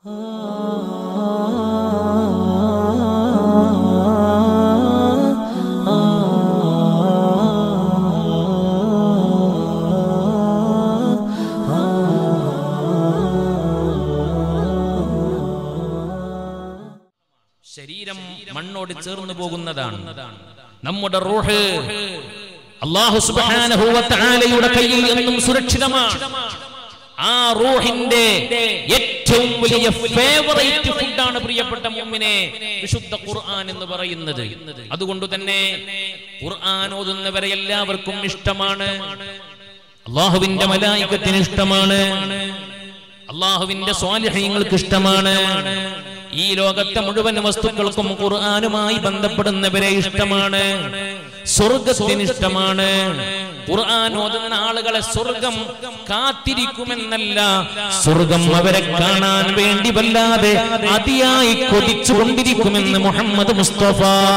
ശരീരം മണ്ണോട് ചേർന്ന് പോകുന്നതാണ് നമ്മുടെ റൂഹ് അള്ളാഹു സുബ്ഹാനഹു വ തആലയുടെ കയ്യിൽ എന്നും സുരക്ഷിതമാണ് ആ റൂഹിന്റെ ഏറ്റവും വലിയ ഫേവറേറ്റ് ഫുഡാണ് പ്രിയപ്പെട്ട മുമ്മിനെ വിശുദ്ധ ഖുർആൻ എന്ന് പറയുന്നത് അതുകൊണ്ട് തന്നെ ഖുർആൻ ഓതുന്നവരെ എല്ലാവർക്കും ഇഷ്ടമാണ് അള്ളാഹുവിന്റെ മലായിക്കത്തിന് ഇഷ്ടമാണ് അള്ളാഹുവിന്റെ സ്വാലിഹ്യങ്ങൾക്ക് ഇഷ്ടമാണ് ഈ ലോകത്തെ മുഴുവൻ വസ്തുക്കൾക്കും ഖുർആനുമായി ബന്ധപ്പെടുന്നവരെ ഇഷ്ടമാണ് സ്വർഗത്തിന് ഇഷ്ടമാണ് ഖുർആൻ ഓതുന്ന ആളുകളെ സ്വർഗം കാത്തിരിക്കുമെന്നല്ല സ്വർഗം അവരെ കാണാൻ വേണ്ടി വല്ലാതെ അതിയായി കൊതിച്ചുകൊണ്ടിരിക്കുമെന്ന് മുഹമ്മദ് മുസ്തഫ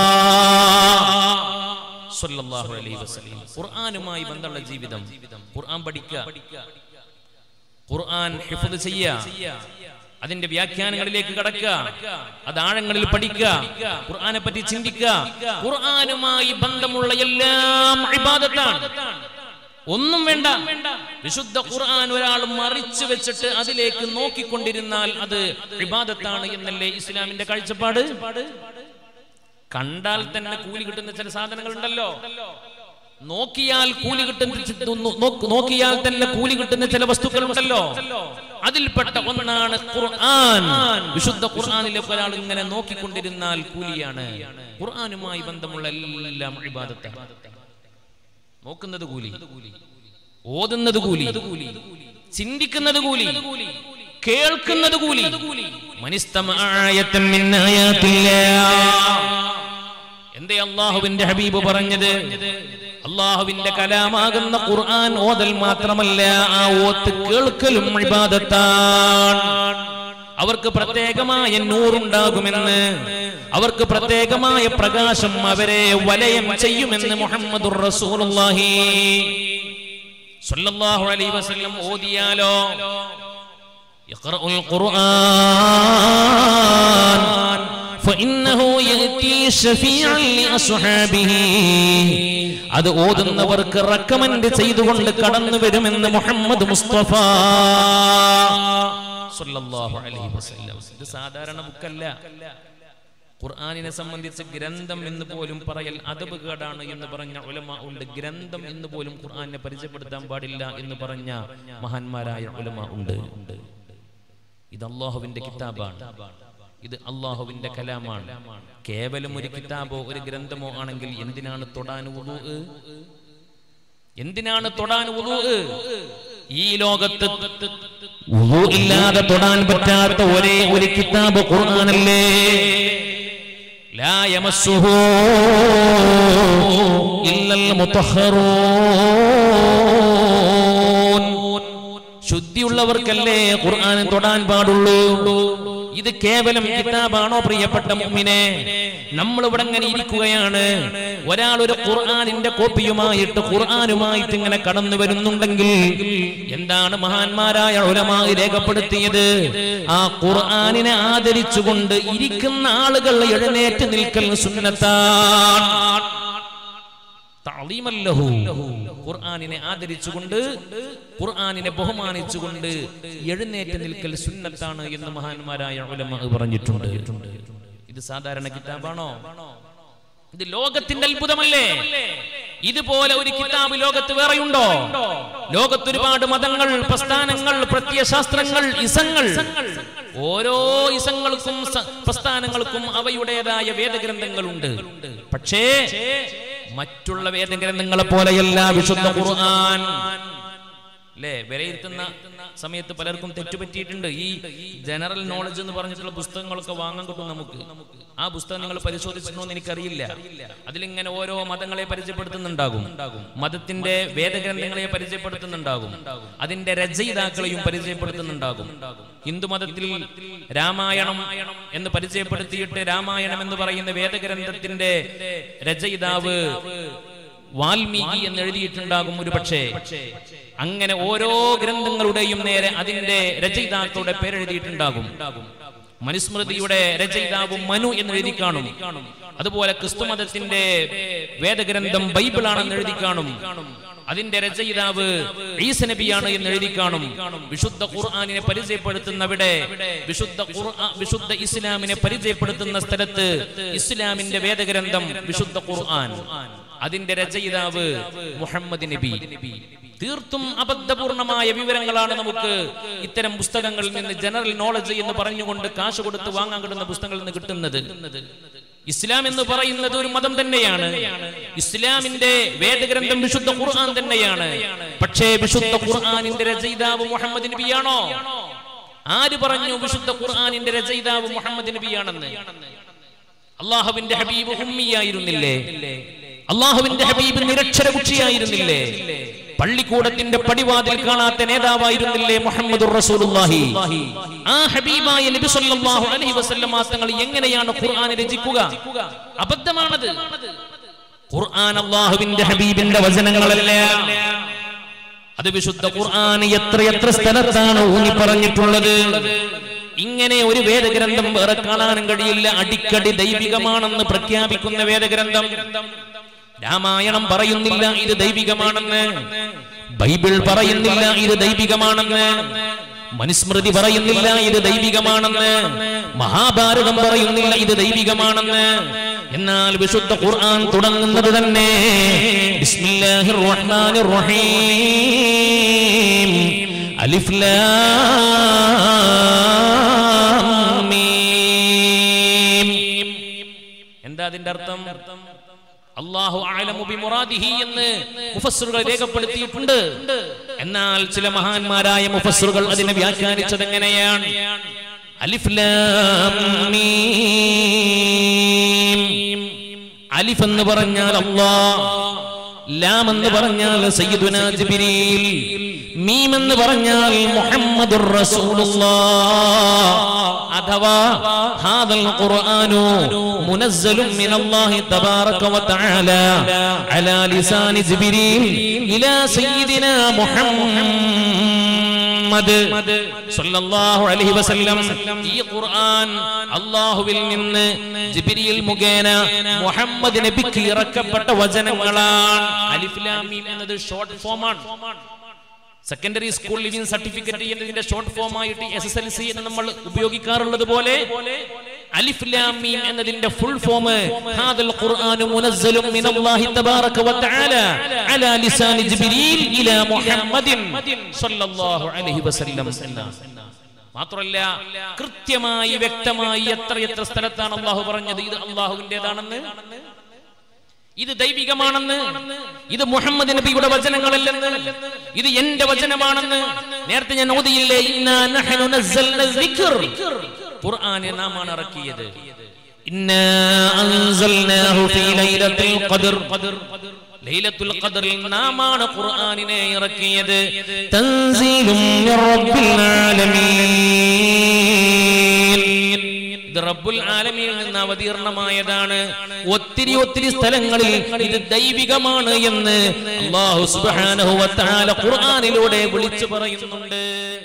സല്ലല്ലാഹു അലൈഹി വസല്ലം ഖുർആനുമായി ബന്ധമുള്ള ജീവിതം ഖുർആൻ പഠിക്കുക ഖുർആൻ ഹിഫ്ദ് ചെയ്യുക അതിന്റെ വ്യാഖ്യാനങ്ങളിലേക്ക് കടക്കുക അത് ആഴങ്ങളിൽ പഠിക്കുക ഖുർആനെ പറ്റി ചിന്തിക്കുക ഖുർആനുമായി ബന്ധമുള്ള എല്ലാം ഇബാദത്താണ് ഒന്നും വേണ്ട വിശുദ്ധ ഖുർആൻ ഒരാൾ മറിച്ചു വെച്ചിട്ട് അതിലേക്ക് നോക്കിക്കൊണ്ടിരുന്നാൽ അത് ഇബാദത്താണ് എന്നല്ലേ ഇസ്ലാമിന്റെ കാഴ്ചപ്പാട് കണ്ടാൽ തന്നെ കൂലി കിട്ടുന്ന ചില സാധനങ്ങൾ ഉണ്ടല്ലോ നോക്കിയാൽ കൂലി കിട്ടുന്ന ചി- നോ- നോ- നോക്കിയാൽ തന്നെ കൂലി കിട്ടുന്ന ചില വസ്തുക്കൾ ഉണ്ടല്ലോ അതിൽപ്പെട്ട ഒന്നാണ് ഖുർആൻ വിശുദ്ധ ഖുർആനിലേക്ക് ഒരാൾ ഇങ്ങനെ നോക്കിക്കൊണ്ടിരുന്നാൽ കൂലിയാണ് ഖുർആനുമായി ബന്ധമുള്ള എല്ലാം ഇബാദത്താണ് നോക്കുന്നത് കൂലി ഓതുന്നത് കൂലി ചിന്തിക്കുന്നത് കൂലി കേൾക്കുന്നത് കൂലി മനിസ്തമായത്തൻ മിൻ ആയാത്തില്ലാ എന്തേ അള്ളാഹുവിന്റെ ഹബീബ് പറഞ്ഞത് അള്ളാഹുവിന്റെ കലാമാകുന്ന ഖുർആൻ ഓതൽ മാത്രമല്ല ആ ഓത്ത് കേൾക്കലും ഇബാദത്താണ് അവർക്ക് പ്രത്യേകമായ നൂറുണ്ടാകുമെന്ന് അവർക്ക് പ്രത്യേകമായ പ്രകാശം അവരെ വലയം ചെയ്യുമെന്ന് മുഹമ്മദുർ റസൂലുള്ളാഹി സ്വല്ലല്ലാഹു അലൈഹി വസല്ലം ഓതിയാലോ يقرأ القرآن فإنه يأتي شفيعا لأصحابه അത് ഓതുന്നവർക്ക് റെക്കമെൻഡ് ചെയ്തുകൊണ്ട് കടന്നു വരുമെന്ന് മുഹമ്മദ് മുസ്തഫ സല്ലല്ലാഹു അലൈഹി വസല്ലം ഇത് സാധാരണ ബുക്കല്ല ഖുർആനിനെ സംബന്ധിച്ച് ഗ്രന്ഥം എന്ന് പോലും പറയൽ അതബ് കേടാണ് എന്ന് പറഞ്ഞ ഉലമ ഉണ്ട് ഗ്രന്ഥം എന്ന് പോലും ഖുർആനെ പരിചയപ്പെടുത്താൻ പാടില്ല എന്ന് പറഞ്ഞ മഹാന്മാരായ ഉലമ ഉണ്ട് ഇത് അള്ളാഹുവിന്റെ കിതാബാണ് ഇത് അള്ളാഹുവിന്റെ കലാമാണ് കേവലം ഒരു കിതാബോ ഒരു ഗ്രന്ഥമോ ആണെങ്കിൽ എന്തിനാണ് തൊടാൻ ഉളു എന്തിനാണ് തൊടാൻ ഉളു ഈ ലോകത്ത് ഉളു ഇല്ലാതെ തൊടാൻ പറ്റാത്ത ഒരേ ഒരു കിതാബ് ഖുർആനല്ലേ لا يمسه إلا المطهرون ശുദ്ധിയുള്ളവർക്കല്ലേ ഖുർആൻ തൊടാൻ പാടുള്ളൂ ഇത് കേവലം കിതാബാണോ പ്രിയപ്പെട്ട മുഅ്മിനെ നമ്മൾ ഇവിടെ ഇങ്ങനെ ഇരിക്കുകയാണ് ഒരാൾ ഒരു ഖുർആനിന്റെ കോപ്പിയുമായിട്ട് ഖുർആനുമായിട്ട് ഇങ്ങനെ കടന്നു വരുന്നുണ്ടെങ്കിൽ എന്താണ് മഹാന്മാരായ ഉലമായി രേഖപ്പെടുത്തിയത് ആ ഖുർആനിനെ ആദരിച്ചുകൊണ്ട് ഇരിക്കുന്ന ആളുകൾ എഴുന്നേറ്റ് നിൽക്കൽ സുന്നത്താണ് തഅളീമല്ലഹു. ഖുർആനിനെ ആദരിച്ചുകൊണ്ട് ഖുർആനിനെ ബഹുമാനിച്ചുകൊണ്ട് എഴുന്നേറ്റ് നിൽക്കൽ സുന്നത്താണ് എന്ന് മഹാന്മാരായ ഉലമ പറഞ്ഞിട്ടുണ്ട് ഇത് സാധാരണ കിതാബാണോ ഇത് ലോകത്തിന്റെ അത്ഭുതമല്ലേ ഇതുപോലെ ഒരു കിതാബ് ലോകത്ത് വേറെയുണ്ടോ ലോകത്ത് ഒരുപാട് മതങ്ങൾ പ്രസ്ഥാനങ്ങൾ പ്രത്യയശാസ്ത്രങ്ങൾ ഇസങ്ങൾ ഓരോ ഇസങ്ങൾക്കും സ- പ്രസ്ഥാനങ്ങൾക്കും അവയുടേതായ വേദഗ്രന്ഥങ്ങളുണ്ട് പക്ഷേ മറ്റുള്ള വേദഗ്രന്ഥങ്ങളെ പോലെയല്ല വിശുദ്ധ ഖുർആൻ അല്ലേ വിലയിരുത്തുന്ന സമയത്ത് പലർക്കും തെറ്റുപറ്റിയിട്ടുണ്ട് ഈ ജനറൽ നോളജ് എന്ന് പറഞ്ഞിട്ടുള്ള പുസ്തകങ്ങളൊക്കെ വാങ്ങാൻ കിട്ടും നമുക്ക് ആ പുസ്തകം നിങ്ങൾ പരിശോധിച്ചിട്ടുണ്ടോ എന്ന് എനിക്കറിയില്ല അതിലിങ്ങനെ ഓരോ മതങ്ങളെ പരിചയപ്പെടുത്തുന്നുണ്ടാകും മതത്തിന്റെ വേദഗ്രന്ഥങ്ങളെ പരിചയപ്പെടുത്തുന്നുണ്ടാകും അതിന്റെ രചയിതാക്കളെയും പരിചയപ്പെടുത്തുന്നുണ്ടാകും ഹിന്ദു മതത്തിൽ രാമായണം എന്ന് പരിചയപ്പെടുത്തിയിട്ട് രാമായണം എന്ന് പറയുന്ന വേദഗ്രന്ഥത്തിന്റെ രചയിതാവ് വാൽമീകി എന്ന് എഴുതിയിട്ടുണ്ടാകും ഒരു പക്ഷേ അങ്ങനെ ഓരോ ഗ്രന്ഥങ്ങളുടെയും നേരെ അതിന്റെ രചയിതാക്കളുടെ പേരെഴുതിയിട്ടുണ്ടാകും മനുസ്മൃതിയുടെ രചയിതാവും മനു എന്ന് എഴുതി കാണും അതുപോലെ ക്രിസ്തുമതത്തിന്റെ വേദഗ്രന്ഥം ബൈബിളാണെന്ന് എഴുതി കാണും അതിന്റെ രചയിതാവ് ഈസ നബിയാണ് എന്ന് എഴുതി കാണും വിശുദ്ധ ഖുർആാനിനെ പരിചയപ്പെടുത്തുന്നവിടെ വിശുദ്ധ ഖുർആ- വിശുദ്ധ ഇസ്ലാമിനെ പരിചയപ്പെടുത്തുന്ന സ്ഥലത്ത് ഇസ്ലാമിന്റെ വേദഗ്രന്ഥം വിശുദ്ധ ഖുർആൻ അതിന്റെ രചയിതാവ് മുഹമ്മദ് നബി തീർത്തും അബദ്ധപൂർണമായ വിവരങ്ങളാണ് നമുക്ക് ഇത്തരം പുസ്തകങ്ങളിൽ നിന്ന് ജനറൽ നോളജ് എന്ന് പറഞ്ഞുകൊണ്ട് കാശ് കൊടുത്ത് വാങ്ങാൻ കിട്ടുന്ന പുസ്തകങ്ങളിൽ നിന്ന് കിട്ടുന്നത് ഇസ്ലാം എന്ന് പറയുന്നത് ഒരു മതം തന്നെയാണ് ഇസ്ലാമിന്റെ വേദഗ്രന്ഥം വിശുദ്ധ ഖുർആൻ തന്നെയാണ് പക്ഷേ വിശുദ്ധ ഖുർആനിന്റെ രചയിതാവ് മുഹമ്മദ് നബിയാണോ ആര് പറഞ്ഞു വിശുദ്ധ ഖുർആനിന്റെ രചയിതാവ് മുഹമ്മദ് നബിയാണെന്ന് അള്ളാഹുവിന്റെ ഹബീബ് ഉമ്മിയായിരുന്നില്ലേ അള്ളാഹുവിന്റെ ഹബീബ് നിരക്ഷര കുക്ഷിയായിരുന്നില്ലേ പള്ളിക്കൂടത്തിന്റെ പടിവാതിൽ കാണാത്ത നേതാവായിരുന്നില്ലേ മുഹമ്മദ് റസൂലുള്ളാഹി ആ ഹബീബായ നബി സല്ലല്ലാഹു അലൈഹി വസല്ലമ തങ്ങൾ എങ്ങനെയാണ് ഖുർആൻ രചിക്കുക അബദ്ധമാണത് ഖുർആൻ അള്ളാഹുവിന്റെ ഹബീബിന്റെ വചനങ്ങളല്ല അത് വിശുദ്ധ ഖുർആൻ എത്രയെത്ര സ്ഥലത്താണ് ഊന്നി പറഞ്ഞിട്ടുള്ളത് ഇങ്ങനെ ഒരു വേദഗ്രന്ഥം വേറെ കാണാനും കഴിയില്ല അടിക്കടി ദൈവികമാണെന്ന് പ്രഖ്യാപിക്കുന്ന വേദഗ്രന്ഥം രാമായണം പറയുന്നില്ല ഇത് ദൈവികമാണെന്ന് ബൈബിൾ പറയുന്നില്ല ഇത് ദൈവികമാണെന്ന് മനുസ്മൃതി പറയുന്നില്ല ഇത് ദൈവികമാണെന്ന് മഹാഭാരതം പറയുന്നില്ല ഇത് ദൈവികമാണെന്ന് എന്നാൽ വിശുദ്ധ ഖുർആൻ തുടങ്ങുന്നത് തന്നെ ബിസ്മില്ലാഹിർ റഹ്മാനിർ റഹീം അലിഫ് ലാം മീം എന്താ അതിന്റെ അർത്ഥം അള്ളാഹു ആലമു ബിമുറാദിഹി എന്ന് മുഫസ്സറുകൾ രേഖപ്പെടുത്തിയിട്ടുണ്ട് എന്നാൽ ചില മഹാന്മാരായ മുഫസ്സറുകൾ അതിനെ വ്യാഖ്യാനിച്ചത് എങ്ങനെയാണ് അലിഫ് ലാം മീം അലിഫ് എന്ന് പറഞ്ഞാൽ അള്ളാഹ് ലാം എന്ന് പറഞ്ഞാൽ സയ്യിദുന ജിബ്രീൽ മീം എന്ന് പറഞ്ഞാൽ മുഹമ്മദുർ റസൂലുള്ളാഹ് അഥവാ ഹാദൽ ഖുർആനു മുനസ്സലും മിനല്ലാഹി തബാറക വതആല അലാ ലിസാനി ജിബ്രീൽ ഇലാ സയ്യിദിന മുഹമ്മദ് സല്ലല്ലാഹു അലൈഹി വസല്ലം ഈ ഖുർആൻ അല്ലാഹുവിൽ നിന്ന് ജിബ്രീൽ മുഖേന മുഹമ്മദ് നബിക്ക് ഇറക്കപ്പെട്ട വചനങ്ങളാണ് അലിഫ് ലാം മീം എന്നത് ഷോർട്ട് ഫോമാണ് സെക്കൻഡറി സ്കൂൾ ലിവിംഗ് സർട്ടിഫിക്കറ്റ് എന്നതിന്റെ ഷോർട്ട് ഫോം ആയിട്ട് എസ് എസ് എൽ സി എന്ന് നമ്മൾ ഉപയോഗിക്കാറുള്ളത് പോലെ അലിഫ് ലാം മീം എന്നതിന്റെ ഫുൾ ഫോം ഹാദൽ ഖുർആനു മുനസ്സലും മിനല്ലാഹി തബാറക വതആല അലാ ലിസാനി ജിബ്രീൽ ഇലാ മുഹമ്മദിൻ സ്വല്ലല്ലാഹു അലൈഹി വസല്ലം മാത്രമല്ല കൃത്യമായി വ്യക്തമായി എത്ര എത്ര സ്ഥലത്താണ് അള്ളാഹു പറഞ്ഞത് ഇത് അള്ളാഹുവിൻ്റെതാണെന്ന് ഇത് ദൈവികമാണെന്ന് ഇത് മുഹമ്മദ് നബിയുടെ വചനങ്ങളല്ലെന്ന് ഇത് എന്റെ വചനമാണെന്ന് നേരത്തെ ഞാൻ ഓതിയില്ലേ ഇന്നാ നഹ്നു നസ്സൽന ദിക്ർ ഖുർആനെ നാമാണ് ഇറക്കിയത് ഇന്നാ അൻസൽനാഹു ഫീ ലൈലത്തുൽ ഖദർ ലൈലത്തുൽ ഖദറിൽ നാമാണ് ഖുർആനിനെ ഇറക്കിയത് തൻസീലും മിർ റബ്ബിൽ ആലമീൻ ഇത് റബ്ബുൽ ആലമീനിൽ നിന്ന് അവതീർണമായതാണ് ഒത്തിരി ഒത്തിരി സ്ഥലങ്ങളിൽ ഇത് ദൈവികമാണ് എന്ന് അള്ളാഹു സുബ്ഹാനഹു വ തആല ഖുർആനിലൂടെ വിളിച്ചു പറയുന്നുണ്ട്